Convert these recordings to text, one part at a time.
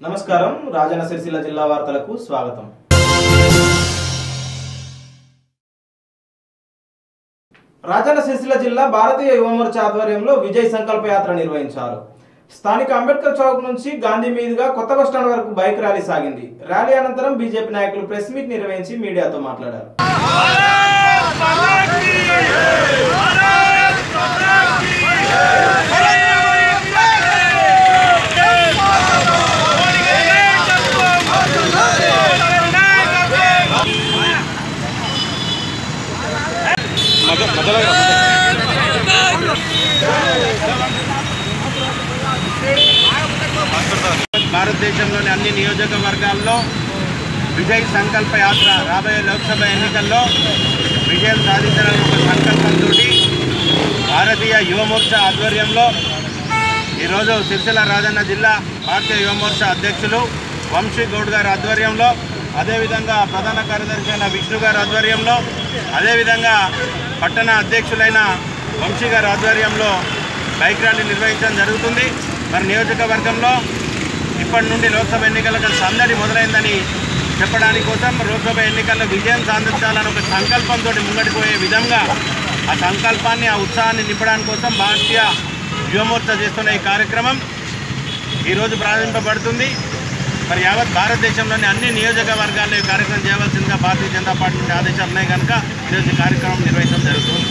నమస్కారం రాజన్న సిరిసిల్ల జిల్లా వార్తలకు స్వాగతం రాజన్న సిరిసిల్ల జిల్లా భారతీయ యువమోర్చా ఆధ్వర్యంలో విజయ్ సంకల్ప యాత్ర నిర్వహించారు స్థానిక అంబేద్కర్ చౌక్ నుంచి గాంధీ మీదుగా కొత్త బస్టాండ్ వరకు బైక్ ర్యాలీ సాగింది ర్యాలీ అనంతరం బీజేపీ నాయకులు ప్రెస్ మీట్ నిర్వహించి మీడియాతో మాట్లాడారు భారతదేశంలోని అన్ని నియోజకవర్గాల్లో విజయ్ సంకల్ప యాత్ర రాబోయే లోక్సభ ఎన్నికల్లో విజయం సాధించాలని ఒక సంకల్పంతో భారతీయ యువమోర్చా ఆధ్వర్యంలో ఈరోజు సిరిసిల్ల రాజన్న జిల్లా భారతీయ యువమోర్చా అధ్యక్షులు వంశీ గౌడ్ గారి ఆధ్వర్యంలో అదేవిధంగా ప్రధాన కార్యదర్శి అయిన విష్ణు గారి ఆధ్వర్యంలో అదేవిధంగా పట్టణ అధ్యక్షులైన వంశీ గారి ఆధ్వర్యంలో బైక్ ర్యాలీ నిర్వహించడం జరుగుతుంది మరి నియోజకవర్గంలో ఇప్పటి నుండి లోక్సభ ఎన్నికలకు సందడి మొదలైందని చెప్పడానికి కోసం లోక్సభ ఎన్నికల్లో విజయం సాధించాలని ఒక సంకల్పంతో ముంగడిపోయే విధంగా ఆ సంకల్పాన్ని ఆ ఉత్సాహాన్ని నింపడానికి కోసం భారతీయ యువమోర్చా చేస్తున్న ఈ కార్యక్రమం ఈరోజు ప్రారంభింపబడుతుంది మరి యావత్ భారతదేశంలోని అన్ని నియోజకవర్గాల్లో ఈ కార్యక్రమం చేయవలసిందిగా భారతీయ జనతా పార్టీ నుండి ఆదేశాలు ఉన్నాయి కనుక ఈరోజు ఈ కార్యక్రమం నిర్వహించడం జరుగుతుంది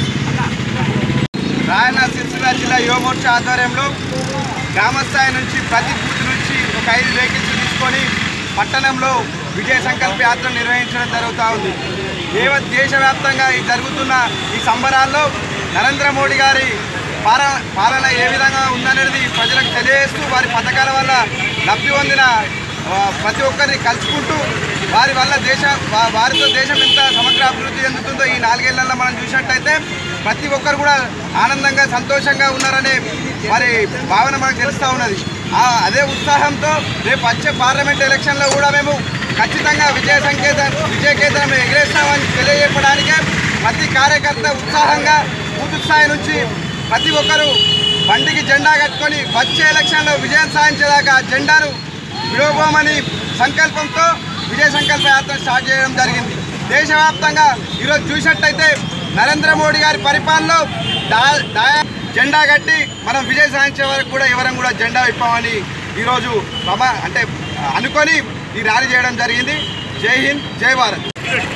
రాయన సిరిసిల్ల జిల్లా యువమోర్చా ఆధ్వర్యంలో గ్రామస్థాయి నుంచి ప్రతి బూత్ నుంచి ఒక ఐదు వెహికల్స్ తీసుకొని పట్టణంలో విజయ సంకల్ప యాత్ర నిర్వహించడం జరుగుతూ ఉంది దేవ దేశవ్యాప్తంగా ఈ జరుగుతున్న ఈ సంబరాల్లో నరేంద్ర మోడీ గారి పాలన పాలన ఏ విధంగా ఉందనేది ప్రజలకు తెలియజేస్తూ వారి పథకాల వల్ల లబ్ధి పొందిన ఆ, ప్రతి ఒక్కరిని కలుసుకుంటూ వారి వల్ల దేశ వా- వారితో దేశం ఎంత సమగ్ర అభివృద్ధి చెందుతుందో ఈ నాలుగేళ్లలో మనం చూసినట్టయితే ప్రతి ఒక్కరు కూడా ఆనందంగా సంతోషంగా ఉన్నారనే మరి భావన మనకు తెలుస్తూ ఉన్నది ఆ అదే ఉత్సాహంతో రేపు వచ్చే పార్లమెంట్ ఎలక్షన్లో కూడా మేము ఖచ్చితంగా విజయ సంకేతం విజయ కేంద్రం ఎగిరేస్తామని తెలియజెప్పడానికే ప్రతి కార్యకర్త ఉత్సాహంగా బూత్ స్థాయి నుంచి ప్రతి ఒక్కరూ బండికి జెండా కట్టుకొని వచ్చే ఎలక్షన్లో విజయం సాధించేదాకా ఆ జెండాను విడవబోమని సంకల్పంతో విజయ సంకల్ప యాత్ర స్టార్ట్ చేయడం జరిగింది దేశవ్యాప్తంగా ఈరోజు చూసినట్టయితే నరేంద్ర మోడీ గారి పరిపాలనలో దా దాయా జెండా కట్టి మనం విజయ సాధించే వరకు కూడా ఎవరం కూడా జెండా విప్పామని ఈరోజు ప్రమా అంటే అనుకొని ఈ ర్యాలీ చేయడం జరిగింది జై హింద్ జై భారత్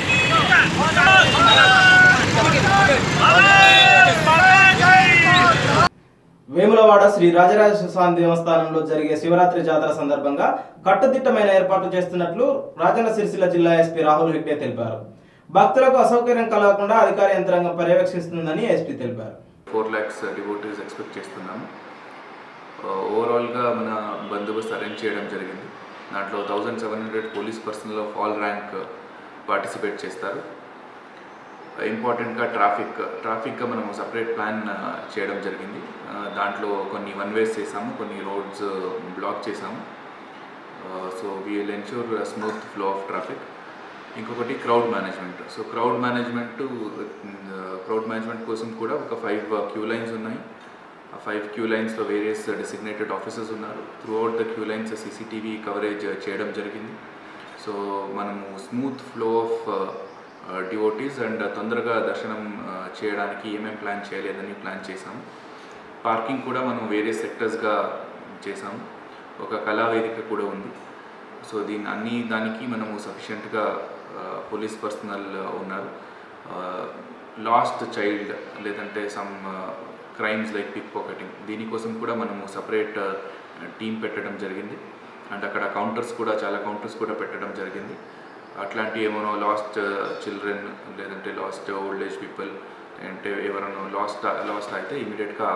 వేములవాడ శ్రీ రాజరాజేశ్వర స్వామి దేవస్థానంలో జరిగే శివరాత్రి జాతర సందర్భంగా కట్టుదిట్టమైన ఏర్పాట్లు చేస్తున్నట్లు రాజన్న సిరిసిల్ల జిల్లా ఎస్పీ రాహుల్ హెగ్డే తెలిపారు భక్తులకు అసౌకర్యం కలగకుండా అధికార యంత్రాంగం పర్యవేక్షిస్తుందని ఎస్పీ తెలిపారు ఫోర్ ల్యాక్స్ డివోటీస్ ఎక్స్పెక్ట్ చేస్తున్నాము ఓవరాల్గా మన బందోబస్తు అరేంజ్ చేయడం జరిగింది దాంట్లో thousand seven hundred police personnel of all rank participate చేస్తారు ఇంపార్టెంట్గా ట్రాఫిక్ ట్రాఫిక్గా మనం సపరేట్ ప్లాన్ చేయడం జరిగింది ఆ, దాంట్లో కొన్ని వన్ వేస్ చేసాము కొన్ని రోడ్స్ బ్లాక్ చేసాము so we'll ensure smooth flow of traffic ఇంకొకటి crowd management so crowd management crowd management కోసం కూడా ఒక ఫైవ్ క్యూ లైన్స్ ఉన్నాయి ఆ ఫైవ్ క్యూ లైన్స్లో వేరియస్ డెసిగ్నేటెడ్ ఆఫీసర్స్ ఉన్నారు throughout the queue lines CCTV coverage చేయడం జరిగింది సో మనము smooth flow of devotees and తొందరగా దర్శనం ఆ, చేయడానికి ఏమేమి ప్లాన్ చేయాలి అదని ప్లాన్ చేసాము పార్కింగ్ కూడా మనం వేరే సెక్టర్స్గా చేసాము ఒక కళా వేదిక కూడా ఉంది సో దీని అన్ని దానికి మనము సఫిషియెంట్గా పోలీస్ పర్సనల్ ఉన్నారు లాస్ట్ చైల్డ్ లేదంటే some crimes like pickpocketing దీనికోసం కూడా మనము సపరేట్ టీం పెట్టడం జరిగింది అండ్ అక్కడ కౌంటర్స్ కూడా చాలా కౌంటర్స్ కూడా పెట్టడం జరిగింది అట్లాంటి ఏమైనా లాస్ట్ చిల్డ్రన్ లేదంటే లాస్ట్ ఓల్డ్ ఏజ్ పీపుల్ అంటే ఎవరైనా లాస్ట్ లాస్ట్ అయితే ఇమీడియట్గా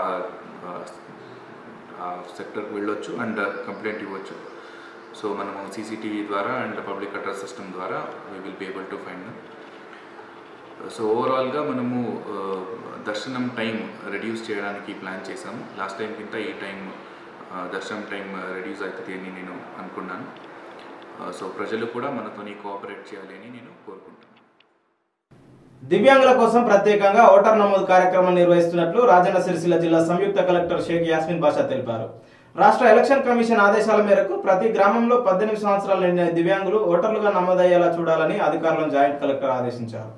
ఆ సెక్టర్కి వెళ్ళొచ్చు అండ్ కంప్లైంట్ ఇవ్వచ్చు సో మనము సీసీటీవీ ద్వారా అండ్ పబ్లిక్ అడ్రస్ సిస్టమ్ ద్వారా we will be able to find them so ఓవరాల్గా మనము ఆ, దర్శనం టైం రెడ్యూస్ చేయడానికి ప్లాన్ చేసాము లాస్ట్ టైం కింద ఈ టైం ఆ, దర్శనం టైం రెడ్యూస్ అవుతుంది అని నేను అనుకున్నాను ఆ, సో ప్రజలు కూడా మనతోని కోఆపరేట్ చేయాలి అని నేను కోరుకుంటున్నాను దివ్యాంగుల కోసం ప్రత్యేకంగా ఓటర్ నమోదు కార్యక్రమం నిర్వహిస్తున్నట్లు రాజన్న సిరిసిల్ల జిల్లా సంయుక్త కలెక్టర్ షేక్ యాస్మిన్ బాషా తెలిపారు రాష్ట్ర ఎలక్షన్ కమిషన్ ఆదేశాల మేరకు ప్రతి గ్రామంలో పద్దెనిమిది సంవత్సరాలు నిండిన దివ్యాంగులు ఓటర్లుగా నమోదయ్యేలా చూడాలని అధికారులను జాయింట్ కలెక్టర్ ఆదేశించారు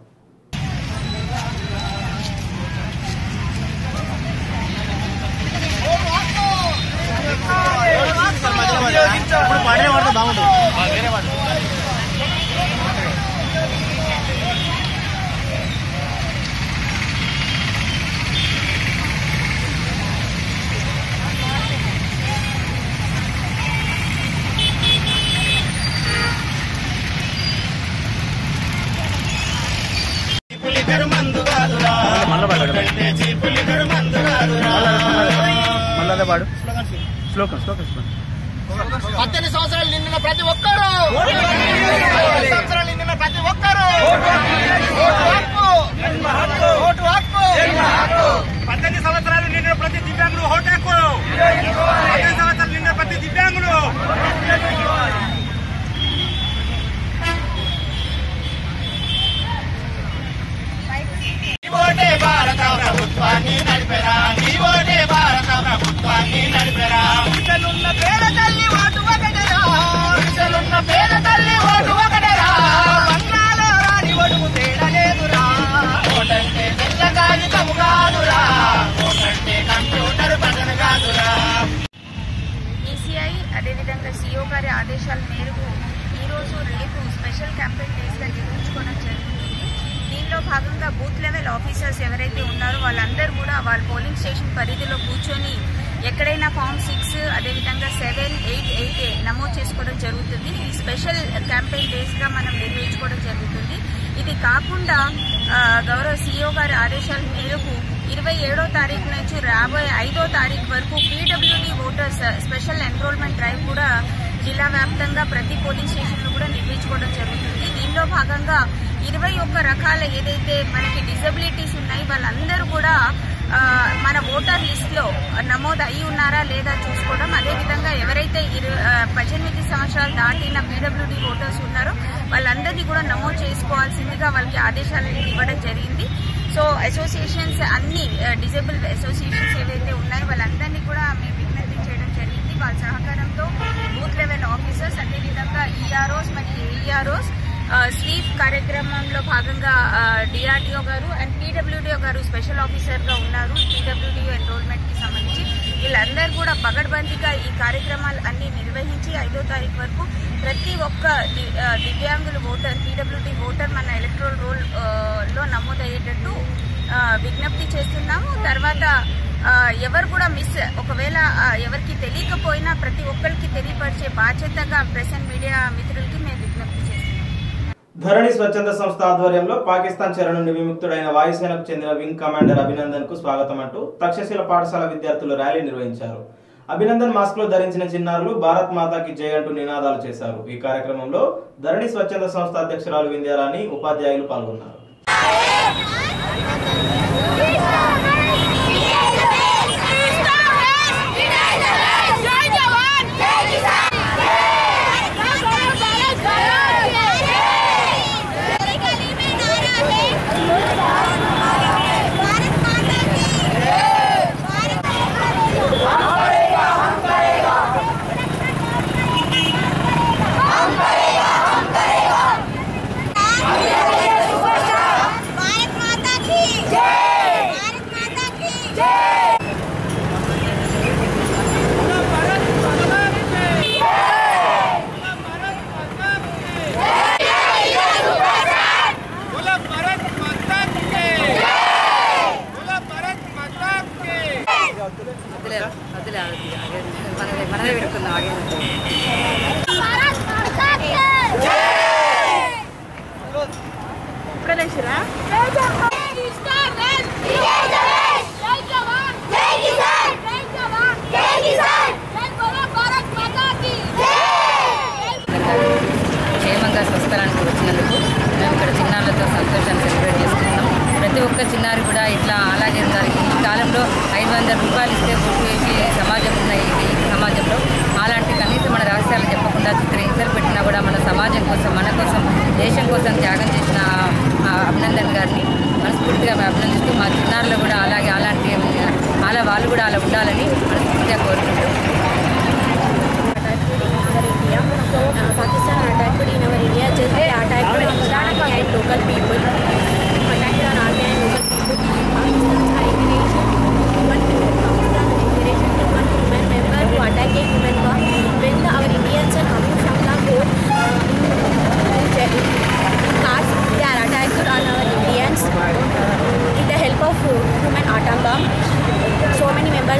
పద్దెనిమిది సంవత్సరాలు నిండిన ప్రతి ఒక్కరు పద్దెనిమిది సంవత్సరాలు నిండిన ప్రతి ఒక్కరు ఓటు హక్కు ఓటు హక్కు పద్దెనిమిది సంవత్సరాలు నిండిన ప్రతి దివ్యాంగులు హోటెక్కు పద్దెనిమిది సంవత్సరాలు నిండిన ప్రతి దివ్యాంగులు ఓటే భారత ప్రభుత్వాన్ని నడిపెరా నీ ఓటే భారత ప్రభుత్వాన్ని నడిపెరా ఇతలున్న పేద తల్లి ఓటు ఒకటరా ఇతలున్న పేద తల్లి ఓటు ఒకటరా బంగాలో రాని ఒడుగు తేడలేదురా ఓటంటే తెల్ల కాగితము కాదురా ఓటంటే కంప్యూటర్ బటన్ కాదురా ఈసీఐ అదేవిధంగా సీఓ గారి ఆదేశాల మేరకు ఈరోజు రేపు స్పెషల్ క్యాంపెయిన్ డేస్గా నిర్వహించుకోవడం జరుగుతుంది దీనిలో భాగంగా బూత్ లెవెల్ ఆఫీసర్స్ ఎవరైతే ఉన్నారో వాళ్ళందరూ కూడా వాళ్ళ పోలింగ్ స్టేషన్ పరిధిలో కూర్చొని ఎక్కడైనా ఫామ్ సిక్స్ అదేవిధంగా సెవెన్ ఎయిట్ ఎయిట్ నమోదు చేసుకోవడం జరుగుతుంది ఇది స్పెషల్ క్యాంపెయిన్ డేస్గా మనం నిర్వహించుకోవడం జరుగుతుంది ఇది కాకుండా ఆ, గౌరవ సీఓ గారి ఆదేశాల మేరకు ఇరవై ఏడో తారీఖు నుంచి రాబోయే ఐదో తారీఖు వరకు PWD voters special enrolment drive కూడా జిల్లా వ్యాప్తంగా ప్రతి పోలింగ్ స్టేషన్లో కూడా నిర్వహించుకోవడం జరుగుతుంది దీనిలో భాగంగా ఇరవై ఒక్క రకాల ఏదైతే మనకి డిసబిలిటీస్ ఉన్నాయి వాళ్ళందరూ కూడా ఆ, మన ఓటర్ లిస్ట్ లో నమోదు అయి ఉన్నారా లేదా చూసుకోవడం అదేవిధంగా ఎవరైతే ఇరు- ఆ, పద్దెనిమిది సంవత్సరాలు దాటిన పీడబ్ల్యూడీ ఓటర్స్ ఉన్నారో వాళ్ళందరినీ కూడా నమోదు చేసుకోవాల్సిందిగా వాళ్ళకి ఆదేశాలు ఇవ్వడం జరిగింది సో అసోసియేషన్స్ అన్ని డిజేబుల్ అసోసియేషన్స్ ఏవైతే ఉన్నాయో వాళ్ళందరినీ కూడా మేము విజ్ఞప్తి చేయడం జరిగింది వాళ్ళ సహకారంతో బూత్ లెవెల్ ఆఫీసర్స్ అదేవిధంగా ఈఆర్ఓస్ మరియు ఏఈఆర్ఓస్ స్వీప్ కార్యక్రమంలో భాగంగా డిఆర్డిఓ గారు అండ్ పీడబ్ల్యూడిఓ గారు స్పెషల్ ఆఫీసర్ గా ఉన్నారు పీడబ్ల్యూడిఓ ఎన్రోల్మెంట్ కి సంబంధించి వీళ్ళందరూ కూడా పగడ్బందీగా ఈ కార్యక్రమాలు అన్ని నిర్వహించి ఐదో తారీఖు వరకు ప్రతి ఒక్క ది- ఆ, దివ్యాంగులు ఓటర్ పీడబ్ల్యూడి ఓటర్ మన ఎలక్ట్రోల్ రోల్ ఆ, లో నమోదయ్యేటట్టు ఆ, విజ్ఞప్తి చేస్తున్నాము తర్వాత ఆ, ఎవరు కూడా మిస్ ఒకవేళ ఆ, ఎవరికి తెలియకపోయినా ప్రతి ఒక్కరికి తెలియపరిచే బాధ్యతగా ప్రెస్ అండ్ మీడియా మిత్రులకి మేము విజ్ఞప్తి చేస్తున్నాం ధరణి స్వచ్ఛంద సంస్థ ఆధ్వర్యంలో పాకిస్తాన్ చెర నుండి విముక్తుడైన వాయుసేనకు చెందిన వింగ్ కమాండర్ అభినందన్ కు స్వాగతం అంటూ తక్షశిల పాఠశాల విద్యార్థులు ర్యాలీ నిర్వహించారు అభినందన్ మాస్క్ లో ధరించిన చిన్నారులు భారత్ మాతాకి జై అంటూ నినాదాలు చేశారు ఈ కార్యక్రమంలో ధరణి స్వచ్ఛంద సంస్థ అధ్యక్షురాలు వింధ్యారాణి ఉపాధ్యాయులు పాల్గొన్నారు भारत माता की जय भारत माता की जय भारत माता की जय ఇప్పుడే లేచిరా जय जवान जय जवान जय जवान जय किसान जय जवान जय किसान जय बोलो भारत माता की जय క్షేమంగా స్వస్థలానికి వచ్చినందుకు మేము ఇక్కడ చిన్నారులతో సంతోషాన్ని సెలబ్రేట్ చేసుకుంటున్నాం ప్రతి ఒక్క చిన్నారి కూడా ఇట్లా అలాగే ఉన్నారు ఈ కాలంలో ఐదు వందల రూపాయలు ఇస్తే బొట్టు వేసి సమాజం ఉన్న ఈ ఈ సమాజంలో అలాంటి కనీసం మన రహస్యాలు చెప్పకుండా చిత్రహింసలు పెట్టినా కూడా మన సమాజం కోసం మన కోసం దేశం కోసం త్యాగం చేసిన ఆ అభినందన్ గారిని మనస్ఫూర్తిగా మేము అభినందిస్తూ మా చిన్నారులు కూడా అలాగే అలాంటి అలా వాళ్ళు కూడా అలా ఉండాలని మనస్ఫూర్తిగా కోరుకుంటూ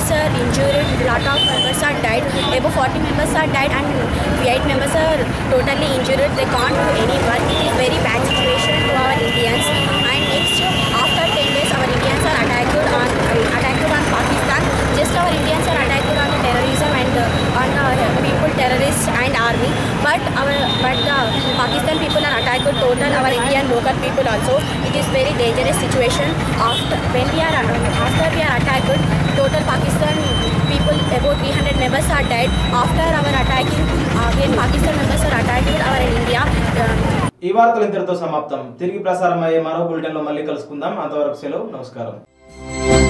members are injured, lot of members are died, above 40 members are died and 8 members are totally injured. They can't do any work. It is very bad situation to our Indians. And next, after 10 days, our Indians are attacked on attacked on Pakistan. Just our Indians are attacked on the terrorism and uh, on uh, people, terrorists and army. But our but the Pakistan people are attacked total our Indian local people also. It is very dangerous situation. After when we are after we are attacked, total Pakistan people about 300 members are died. After our attacking, again Pakistan members are attacked our India. Uh, ఈ వార్తలు ఇంతటితో సమాప్తం తిరిగి ప్రసారం అయ్యే మరో bulletin లో మళ్ళీ కలుసుకుందాం అంతవరకు సెలవు నమస్కారం